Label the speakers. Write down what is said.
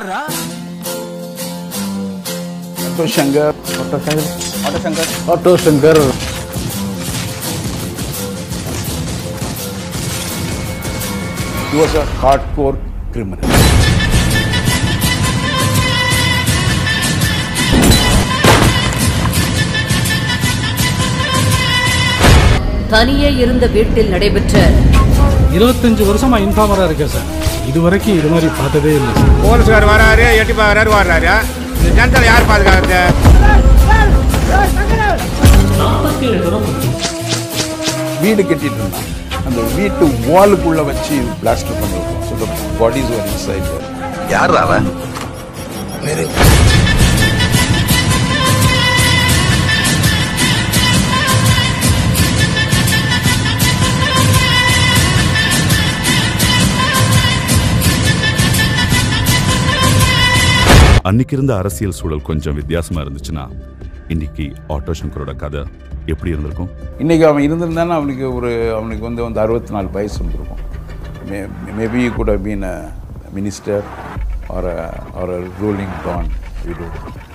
Speaker 1: யாரா
Speaker 2: auto Shankar auto Shankar
Speaker 1: auto Shankar
Speaker 2: auto Shankar He was a hardcore criminal.
Speaker 3: தனியே இருந்த வீட்டில் நடைபெற்ற
Speaker 4: இருபத்தஞ்சு வருஷமா இன்ஃபார்மரா இருக்கேன் சார் இது வரைக்கும் இது மாதிரி பார்த்ததே இல்லை சார்
Speaker 5: போலீஸ்கார் வராரு எட்டி பார்க்கறாரு வர்றாரு இந்த ஜனத்தில் யார் பாதுகாக்கிறது
Speaker 2: வீடு கட்டிட்டு இருந்தான் அந்த வீட்டு வாலுக்குள்ள வச்சு பிளாஸ்டர் பண்ணிருக்கோம் ஸோ த பாடிஸ் ஒரு இன்சைட்
Speaker 6: யார் அவன்
Speaker 7: அன்னைக்கு இருந்த அரசியல் சூழல் கொஞ்சம் வித்தியாசமா இருந்துச்சுன்னா இன்னைக்கு ஆட்டோ சங்கரோட கதை எப்படி இருந்திருக்கும்
Speaker 2: இன்னைக்கு அவன் இருந்திருந்தானா அவனுக்கு ஒரு அவனுக்கு வந்து வந்து அறுபத்தி நாலு வயசு வந்திருக்கும் மே மேபி கூட been a minister or or ruling don widow